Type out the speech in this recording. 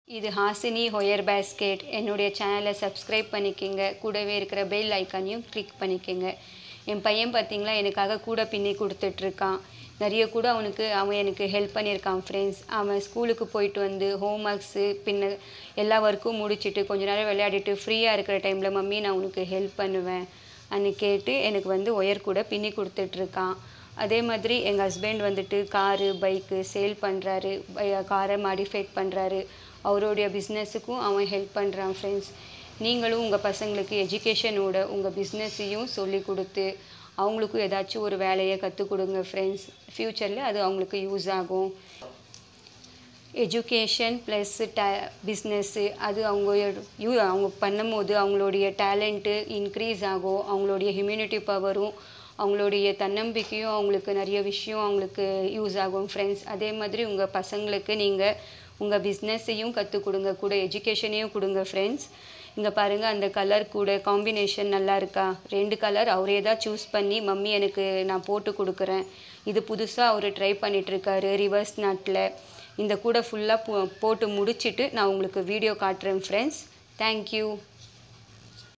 இது ஹாசினி ஹொயர் பேஸ்கெட் என்னுடைய சேனலை சப்ஸ்கிரைப் பண்ணிக்கோங்க கூடவே இருக்கிற பெல் ஐக்கானையும் கிளிக் பண்ணிக்கோங்க என் பையன் பார்த்தீங்களா எனக்காக கூட பின்னி கொடுத்துட்ருக்கான் நிறைய கூட அவனுக்கு அவன் எனக்கு ஹெல்ப் பண்ணியிருக்கான் ஃப்ரெண்ட்ஸ் அவன் ஸ்கூலுக்கு போயிட்டு வந்து ஹோம் ஒர்க்ஸு பின்ன எல்லா ஒர்க்கும் முடிச்சுட்டு கொஞ்ச நேரம் விளையாடிட்டு ஃப்ரீயாக இருக்கிற டைமில் மம்மி நான் உனக்கு ஹெல்ப் பண்ணுவேன் அன்னு கேட்டு எனக்கு வந்து ஒயர் கூட பின்னி கொடுத்துட்ருக்கான் அதே மாதிரி எங்கள் ஹஸ்பண்ட் வந்துட்டு காரு பைக்கு சேல் பண்ணுறாரு காரை மாடிஃபைட் பண்ணுறாரு அவருடைய பிஸ்னஸுக்கும் அவன் ஹெல்ப் பண்ணுறான் ஃப்ரெண்ட்ஸ் நீங்களும் உங்கள் பசங்களுக்கு எஜுகேஷனோட உங்கள் பிஸ்னஸையும் சொல்லி கொடுத்து அவங்களுக்கும் ஏதாச்சும் ஒரு வேலையை கற்றுக் கொடுங்க ஃப்ரெண்ட்ஸ் ஃப்யூச்சரில் அது அவங்களுக்கு யூஸ் ஆகும் எஜுகேஷன் ப்ளஸ் ட பிஸ்னஸ்ஸு அது அவங்க யூ அவங்க பண்ணும்போது அவங்களுடைய டேலண்ட்டு இன்க்ரீஸ் ஆகும் அவங்களுடைய ஹியூமினிட்டி பவரும் அவங்களுடைய தன்னம்பிக்கையும் அவங்களுக்கு நிறைய விஷயம் அவங்களுக்கு யூஸ் ஆகும் ஃப்ரெண்ட்ஸ் அதே மாதிரி உங்கள் பசங்களுக்கு நீங்கள் உங்கள் பிஸ்னஸையும் கற்றுக் கொடுங்க கூட எஜுகேஷனையும் கொடுங்க ஃப்ரெண்ட்ஸ் இங்கே பாருங்கள் அந்த கலர் கூட காம்பினேஷன் நல்லா இருக்கா ரெண்டு கலர் அவரே தான் சூஸ் பண்ணி மம்மி எனக்கு நான் போட்டு கொடுக்குறேன் இது புதுசாக அவர் ட்ரை பண்ணிகிட்ருக்காரு ரிவர்ஸ் நாட்டில் இந்த கூட ஃபுல்லாக போ போட்டு முடிச்சிட்டு நான் உங்களுக்கு வீடியோ காட்டுறேன் ஃப்ரெண்ட்ஸ் தேங்க்யூ